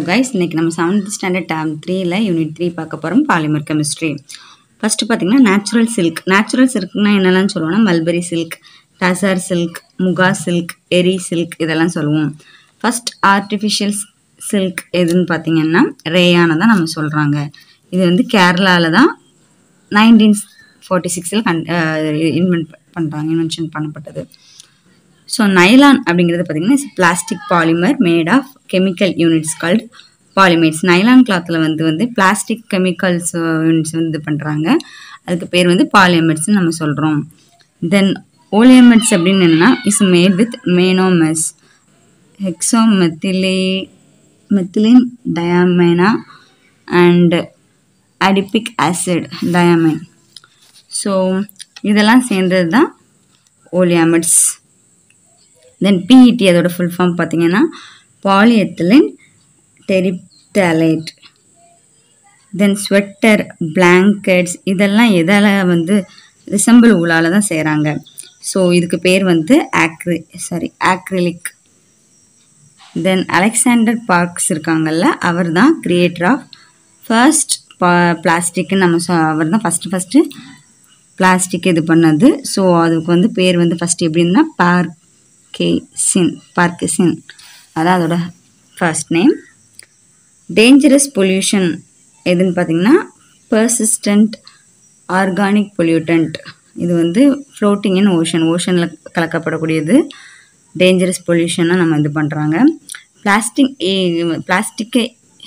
guys இன்னைக்கு நம்ம seventh standard term த்ரீல யூனிட் த்ரீ பார்க்க போகிறோம் பாலிமர் கெமிஸ்ட்ரி ஃபஸ்ட்டு பார்த்தீங்கன்னா நேச்சுரல் சில்க் நேச்சுரல் சில்க்னா என்னெல்லாம் சொல்லுவோம்னா mulberry silk tasar silk muga silk eri silk இதெல்லாம் சொல்லுவோம் ஃபஸ்ட் ஆர்டிஃபிஷியல் சில்க் எதுன்னு பார்த்தீங்கன்னா ரேயானை தான் நம்ம சொல்கிறாங்க இது வந்து கேரளாவில் தான் நைன்டீன் ஃபார்ட்டி சிக்ஸில் கண் இன்வென்ட் பண்ணுறாங்க இன்வென்ஷன் பண்ணப்பட்டது ஸோ நைலான் அப்படிங்கிறது பார்த்தீங்கன்னா plastic polymer made of chemical units called polyamides nylon கிளாத்தில் வந்து வந்து பிளாஸ்டிக் கெமிக்கல்ஸ் யூனிட்ஸ் வந்து இது பண்ணுறாங்க அதுக்கு பேர் வந்து பாலிமேட்ஸ்னு நம்ம சொல்கிறோம் தென் ஓலியமெட்ஸ் அப்படின்னு என்னென்னா is made with monomers hexamethylene methylene டயாமைனா and adipic acid diamine so இதெல்லாம் சேர்ந்தது தான் ஓலியாமெட்ஸ் தென் பிஇடி அதோட ஃபுல் ஃபார்ம் பார்த்தீங்கன்னா polyethylene terephthalate then sweater blankets இதெல்லாம் எதால் வந்து ரிசம்பிள் ஊலால் தான் செய்கிறாங்க ஸோ இதுக்கு பேர் வந்து ஆக்ரி sorry acrylic then Alexander Parkes இருக்காங்கல்ல அவர் தான் கிரியேட்டர் ஆஃப் ஃபர்ஸ்ட் பா பிளாஸ்டிக்னு நம்ம சொ அவர் தான் ஃபஸ்ட்டு ஃபஸ்ட்டு பிளாஸ்டிக் இது பண்ணது ஸோ அதுக்கு வந்து பேர் வந்து ஃபஸ்ட்டு எப்படின்னா பார்க்கேசின் பார்க்கசின் அதான் அதோட ஃபர்ஸ்ட் நேம் டேஞ்சரஸ் பொல்யூஷன் எதுன்னு பார்த்தீங்கன்னா பர்சிஸ்டன்ட் ஆர்கானிக் பொல்யூட்டன்ட் இது வந்து ஃப்ளோட்டிங் இன் ஓஷன் ஓஷனில் கலக்கப்படக்கூடியது டேஞ்சரஸ் பொல்யூஷனாக நம்ம இது பண்ணுறாங்க பிளாஸ்டிக் பிளாஸ்டிக்கை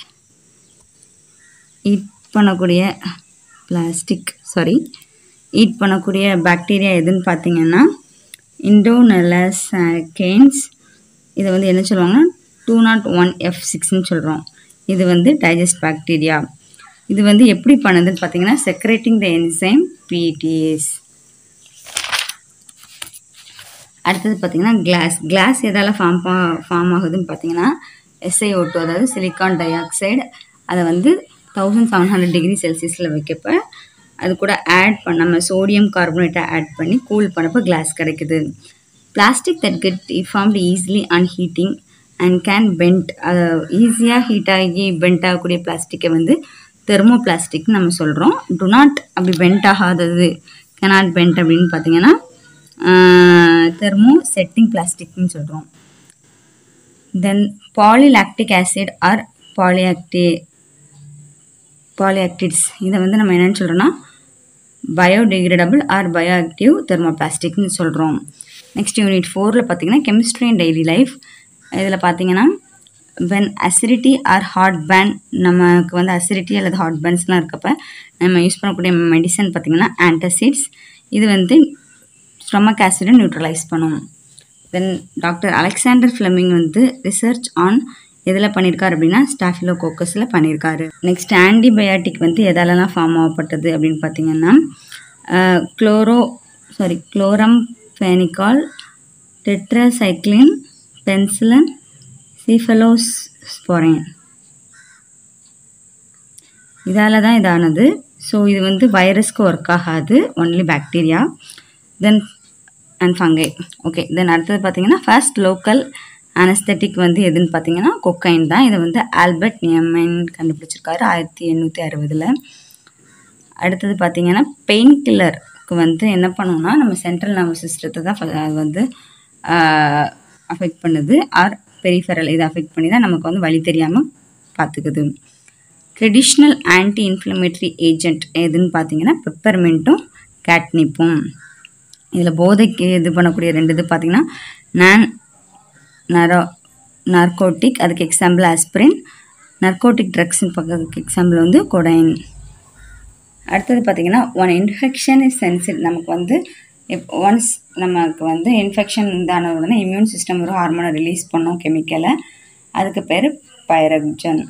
ஈட் பண்ணக்கூடிய பிளாஸ்டிக் சாரி ஈட் பண்ணக்கூடிய பாக்டீரியா எதுன்னு பார்த்தீங்கன்னா இண்டோனலசேன்ஸ் இதை வந்து என்ன சொல்லுவாங்கன்னா டூ நாட் ஒன் எஃப் சிக்ஸ்னு சொல்கிறோம் இது வந்து டைஜஸ்ட் பாக்டீரியா இது வந்து எப்படி பண்ணுதுன்னு பார்த்தீங்கன்னா செக்ரேட்டிங் த என்சைம் பிடிஎஸ் அடுத்தது பார்த்தீங்கன்னா கிளாஸ் கிளாஸ் எதால் ஃபார்ம் பா ஃபார்ம் ஆகுதுன்னு பார்த்தீங்கன்னா எஸ்ஐஓ டூ அதாவது சிலிக்கான் டை ஆக்சைடு அதை வந்து தௌசண்ட் செவன் ஹண்ட்ரட் டிகிரி செல்சியஸில் வைக்கப்ப அது கூட ஆட் பண்ண சோடியம் கார்பனேட்டை ஆட் பண்ணி கூல் பண்ணப்போ கிளாஸ் கிடைக்குது plastic that get formed easily on heating and can bend அதை ஈஸியாக ஹீட் ஆகி பெண்ட் ஆகக்கூடிய பிளாஸ்டிக்கை வந்து தெர்மோ பிளாஸ்டிக்னு நம்ம சொல்கிறோம் டு நாட் அப்படி பெண்ட் ஆகாதது கெனாட் பெண்ட் அப்படின்னு பார்த்தீங்கன்னா தெர்மோ செட்டிங் பிளாஸ்டிக்னு சொல்கிறோம் தென் பாலிலாக்டிக் ஆசிட் ஆர் பாலியாக்டி பாலியாக்டிட்ஸ் இதை வந்து நம்ம என்னென்னு சொல்கிறோன்னா பயோடிகிரேடபிள் ஆர் பயோஆக்டிவ் தெர்மோபிளாஸ்டிக்னு சொல்கிறோம் நெக்ஸ்ட் யூனிட் ஃபோரில் பார்த்தீங்கன்னா கெமிஸ்ட்ரி அண்ட் டெய்லி லைஃப் இதில் பார்த்தீங்கன்னா when acidity or heartburn நமக்கு வந்து அசிடிட்டி அல்லது ஹார்ட் பேன்ஸ்லாம் இருக்கப்ப நம்ம யூஸ் பண்ணக்கூடிய மெடிசன் பார்த்திங்கன்னா ஆன்டசிட்ஸ் இது வந்து ஸ்டொமக் ஆசிடை நியூட்ரலைஸ் பண்ணும் தென் டாக்டர் அலெக்சாண்டர் ஃப்ளெமிங் வந்து ரிசர்ச் ஆன் எதில் பண்ணியிருக்காரு அப்படின்னா ஸ்டாஃபிலோ கோக்கஸில் பண்ணியிருக்காரு நெக்ஸ்ட் ஆன்டிபயாட்டிக் வந்து எதாலலாம் ஃபார்ம் ஆகப்பட்டது அப்படின்னு பார்த்தீங்கன்னா chloro sorry chloramphenicol tetracycline penicillin cephalosporin இதால் தான் இதானது ஸோ இது வந்து வைரஸ்க்கு ஒர்க் ஆகாது only bacteria then and fungi okay then அடுத்தது பார்த்தீங்கன்னா ஃபர்ஸ்ட் லோக்கல் அனஸ்தட்டிக் வந்து எதுன்னு பார்த்தீங்கன்னா கொக்கைன் தான் இதை வந்து ஆல்பர்ட் நியமைன் கண்டுபிடிச்சிருக்காரு ஆயிரத்தி எண்ணூற்றி அறுபதில் அடுத்தது பார்த்தீங்கன்னா பெயின் கில்லருக்கு வந்து என்ன பண்ணுவோம்னா நம்ம சென்ட்ரல் நர்வஸ் சிஸ்டத்தை தான் அது வந்து அஃபெக்ட் பண்ணுது ஆர் பெரிஃபரல் இதை அஃபெக்ட் பண்ணி தான் நமக்கு வந்து வழி தெரியாமல் பார்த்துக்குது ட்ரெடிஷ்னல் ஆன்டி இன்ஃப்ளமேட்ரி ஏஜென்ட் எதுன்னு பார்த்தீங்கன்னா பெப்பர்மெண்ட்டும் கேட்னிப்பும் இதில் போதைக்கு இது பண்ணக்கூடிய ரெண்டு இது பார்த்திங்கன்னா நான் நரோ நார்கோட்டிக் அதுக்கு எக்ஸாம்பிள் ஆஸ்பிரின் நர்கோட்டிக் ட்ரக்ஸ்னு பார்க்கறதுக்கு எக்ஸாம்பிள் வந்து கொடைன் அடுத்தது பார்த்திங்கன்னா ஒன் இன்ஃபெக்ஷன் இஸ் சென்சிட் நமக்கு வந்து இப் ஒன்ஸ் நமக்கு வந்து இன்ஃபெக்ஷன் இதான உடனே இம்யூன் சிஸ்டம் ஒரு ஹார்மோனை ரிலீஸ் பண்ணும் கெமிக்கலை அதுக்கு பேர் பைரக்ஜன்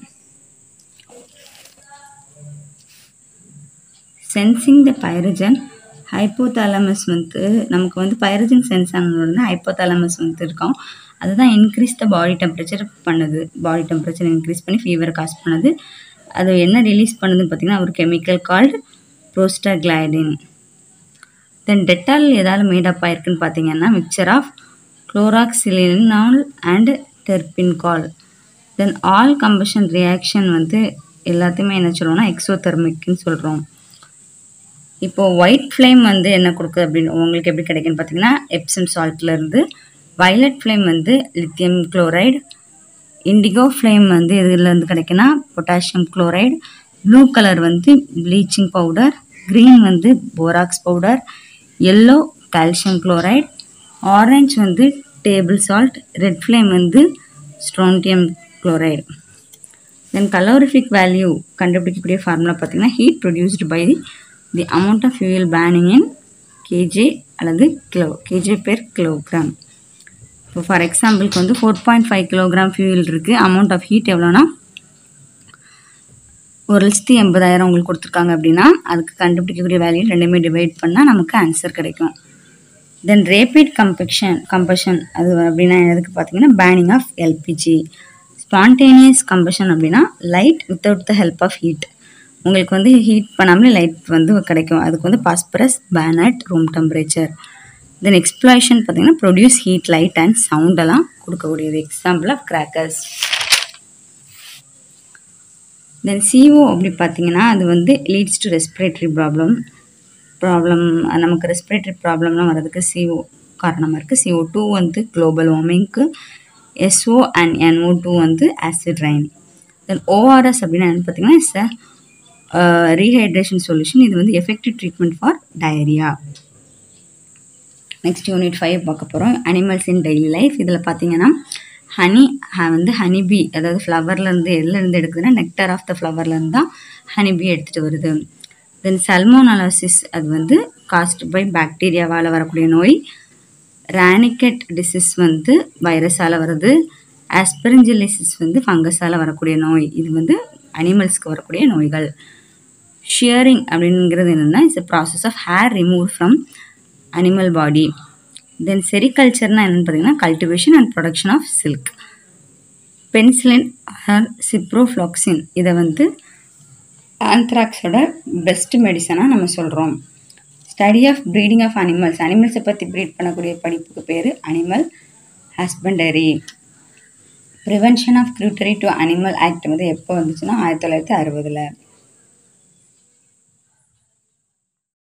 சென்சிங் த பைரஜன் ஹைப்போதாலமஸ் வந்து நமக்கு வந்து பைரஜன் சென்ஸ் ஆனதுனா ஹைப்போதாலமஸ் வந்து இருக்கும் அதுதான் இன்க்ரீஸ் த பாடி டெம்பரேச்சர் பண்ணுது பாடி டெம்பரேச்சர் இன்க்ரீஸ் பண்ணி ஃபீவர் காஸ் பண்ணுது அது என்ன ரிலீஸ் பண்ணுதுன்னு பார்த்தீங்கன்னா ஒரு chemical called prostaglandin then Dettol எதாவது மேடப் ஆயிருக்குன்னு பார்த்தீங்கன்னா mixture of chloroxylenol and terpineol then all combustion reaction வந்து எல்லாத்தையுமே என்ன சொல்லுவோம்னா எக்ஸோதெர்மிக்னு சொல்கிறோம் இப்போது ஒயிட் ஃப்ளேம் வந்து என்ன கொடுக்குது அப்படின்னு உங்களுக்கு எப்படி கிடைக்குன்னு பார்த்தீங்கன்னா எப்சம் சால்ட்லேருந்து வயலட் ஃப்ளேம் வந்து லித்தியம் குளோரைடு இண்டிகோ ஃப்ளேம் வந்து எதுலேருந்து கிடைக்குன்னா பொட்டாசியம் குளோரைடு ப்ளூ கலர் வந்து ப்ளீச்சிங் பவுடர் க்ரீன் வந்து borax powder yellow calcium chloride orange வந்து டேபிள் சால்ட் ரெட் ஃப்ளேம் வந்து strontium chloride then calorific value கண்டுபிடிக்கக்கூடிய ஃபார்முலா பார்த்தீங்கன்னா heat produced by the the amount of fuel burning in KJ அல்லது kilo KJ per kilogram இப்போ for எக்ஸாம்பிளுக்கு வந்து four point five kilogram fuel இருக்குது amount of heat எவ்வளோனா ஒரு லட்சத்தி எண்பதாயிரம் உங்களுக்கு கொடுத்துருக்காங்க அப்படின்னா அதுக்கு கண்டுபிடிக்கக்கூடிய வேல்யூ ரெண்டுமே டிவைட் பண்ணால் நமக்கு ஆன்சர் கிடைக்கும் தென் ரேபிட் கம்பெக்ஷன் கம்பஷன் அது அப்படின்னா எதுக்கு பார்த்தீங்கன்னா burning of LPG spontaneous combustion அப்படின்னா light without the help of heat உங்களுக்கு வந்து ஹீட் பண்ணாமலே லைட் வந்து கிடைக்கும் அதுக்கு வந்து phosphorus burnt room temperature then explosion பார்த்தீங்கன்னா ப்ரொடியூஸ் ஹீட் லைட் அண்ட் சவுண்டெல்லாம் கொடுக்கக்கூடியது example of crackers then CO அப்படி பார்த்தீங்கன்னா அது வந்து leads to respiratory problem problem நமக்கு ரெஸ்பிரேட்டரி ப்ராப்ளம்லாம் வர்றதுக்கு சிஓ காரணமாக இருக்குது சிஓ டூ வந்து குளோபல் வார்மிங்க்கு எஸ்ஓ அண்ட் என்ஓ டூ வந்து ஆசிட் ரைன் தென் ஓஆர்எஸ் அப்படின்னா என்ன பார்த்தீங்கன்னா இட்ஸ் அ ரீஹைட்ரேஷன் சொல்யூஷன் இது வந்து effective treatment for diarrhoea next unit five பார்க்க போகிறோம் அனிமல்ஸ் இன் டெய்லி லைஃப் இதில் பார்த்தீங்கன்னா ஹனி வந்து ஹனிபி அதாவது ஃப்ளவர்லேருந்து எதுலேருந்து எடுக்குதுன்னா நெக்டர் ஆஃப் த ஃப்ளவர்லேருந்து தான் ஹனிபி எடுத்துகிட்டு வருது தென் சல்மோனலாசிஸ் அது வந்து காஸ்ட் பை பாக்டீரியாவால் வரக்கூடிய நோய் ரானிகெட் டிசீஸ் வந்து வைரஸால் வருது ஆஸ்பெரஞ்சிலிசிஸ் வந்து ஃபங்கஸால் வரக்கூடிய நோய் இது வந்து அனிமல்ஸ்க்கு வரக்கூடிய நோய்கள் ஷியரிங் அப்படிங்கிறது என்னென்னா it's a process of hair remove from animal body then செரிகல்ச்சர்னால் என்னென்னு பார்த்தீங்கன்னா cultivation and production of silk penicillin or ciprofloxacin இதை வந்து ஆந்த்ராக்ஸோட பெஸ்ட் மெடிசனாக நம்ம சொல்கிறோம் study of breeding of animals அனிமல்ஸை பற்றி ப்ரீட் பண்ணக்கூடிய படிப்புக்கு பேர் animal husbandry prevention of cruelty to animal act வந்து எப்போ வந்துச்சுன்னா ஆயிரத்தி தொள்ளாயிரத்தி அறுபதில்